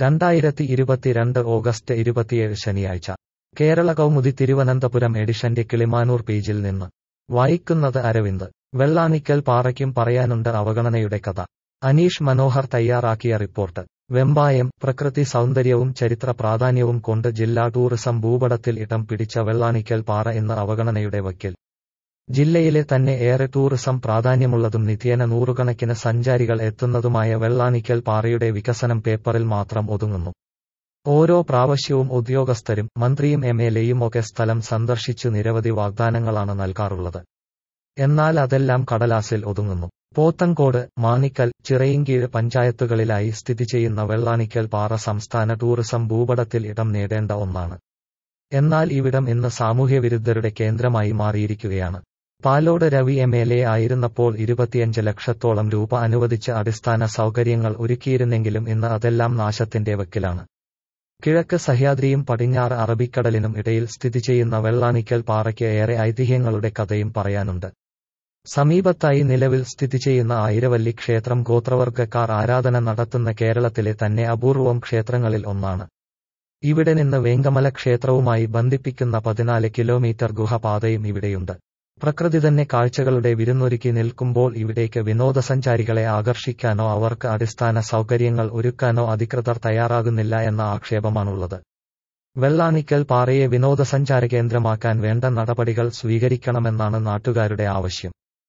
രണ്ടായിരത്തി ഇരുപത്തിരണ്ട് ഓഗസ്റ്റ് ഇരുപത്തിയേഴ് ശനിയാഴ്ച കേരള കൗമുദി തിരുവനന്തപുരം എഡിഷന്റെ കിളിമാനൂർ പേജിൽ നിന്ന് വായിക്കുന്നത് അരവിന്ദ് വെള്ളാണിക്കൽ പാറയ്ക്കും പറയാനുണ്ട് അവഗണനയുടെ കഥ അനീഷ് മനോഹർ തയ്യാറാക്കിയ റിപ്പോർട്ട് വെമ്പായം പ്രകൃതി സൗന്ദര്യവും ചരിത്ര പ്രാധാന്യവും കൊണ്ട് ജില്ലാ ടൂറിസം ഭൂപടത്തിൽ ഇടം പിടിച്ച വെള്ളാണിക്കൽ പാറ ഇന്ന് അവഗണനയുടെ വക്കിൽ ജില്ലയിലെ തന്നെ ഏറെ ടൂറിസം പ്രാധാന്യമുള്ളതും നിത്യേന നൂറുകണക്കിന് സഞ്ചാരികൾ എത്തുന്നതുമായ വെള്ളാണിക്കൽ പാറയുടെ വികസനം പേപ്പറിൽ മാത്രം ഒതുങ്ങുന്നു ഓരോ പ്രാവശ്യവും ഉദ്യോഗസ്ഥരും മന്ത്രിയും എം എൽ എയും ഒക്കെ സ്ഥലം സന്ദർശിച്ചു നിരവധി വാഗ്ദാനങ്ങളാണ് നൽകാറുള്ളത് എന്നാൽ അതെല്ലാം കടലാസിൽ ഒതുങ്ങുന്നു പോത്തങ്കോട് മാണിക്കൽ ചിറയിൻകീഴ് പഞ്ചായത്തുകളിലായി സ്ഥിതി ചെയ്യുന്ന വെള്ളാണിക്കൽ പാറ സംസ്ഥാന ടൂറിസം ഭൂപടത്തിൽ ഇടം നേടേണ്ട ഒന്നാണ് എന്നാൽ ഇവിടം ഇന്ന് സാമൂഹ്യവിരുദ്ധരുടെ കേന്ദ്രമായി മാറിയിരിക്കുകയാണ് Palode Ravi M L A ആയിരുന്നപ്പോൾ ഇരുപത്തിയഞ്ച് ലക്ഷത്തോളം രൂപ അനുവദിച്ച് അടിസ്ഥാന സൗകര്യങ്ങൾ ഒരുക്കിയിരുന്നെങ്കിലും ഇന്ന് അതെല്ലാം നാശത്തിന്റെ വക്കിലാണ് കിഴക്ക് സഹ്യാദ്രിയും പടിഞ്ഞാറ് അറബിക്കടലിനും ഇടയിൽ സ്ഥിതി ചെയ്യുന്ന വെള്ളാണിക്കൽ പാറയ്ക്ക് ഏറെ ഐതിഹ്യങ്ങളുടെ കഥയും പറയാനുണ്ട് സമീപത്തായി നിലവിൽ സ്ഥിതി ചെയ്യുന്ന ആയിരവല്ലി ക്ഷേത്രം ഗോത്രവർഗക്കാർ ആരാധന നടത്തുന്ന കേരളത്തിലെ തന്നെ അപൂർവം ക്ഷേത്രങ്ങളിൽ ഒന്നാണ് ഇവിടെ നിന്ന് വേങ്കമല ക്ഷേത്രവുമായി ബന്ധിപ്പിക്കുന്ന പതിനാല് കിലോമീറ്റർ ഗുഹപാതയും ഇവിടെയുണ്ട് പ്രകൃതി തന്നെ കാഴ്ചകളുടെ വിരുന്നൊരുക്കി നിൽക്കുമ്പോൾ ഇവിടേക്ക് വിനോദസഞ്ചാരികളെ ആകർഷിക്കാനോ അവർക്ക് അടിസ്ഥാന സൗകര്യങ്ങൾ ഒരുക്കാനോ അധികൃതർ തയ്യാറാകുന്നില്ല എന്ന ആക്ഷേപമാണുള്ളത് വെള്ളാണിക്കൽ പാറയെ വിനോദസഞ്ചാര കേന്ദ്രമാക്കാൻ വേണ്ട നടപടികൾ സ്വീകരിക്കണമെന്നാണ് നാട്ടുകാരുടെ ആവശ്യം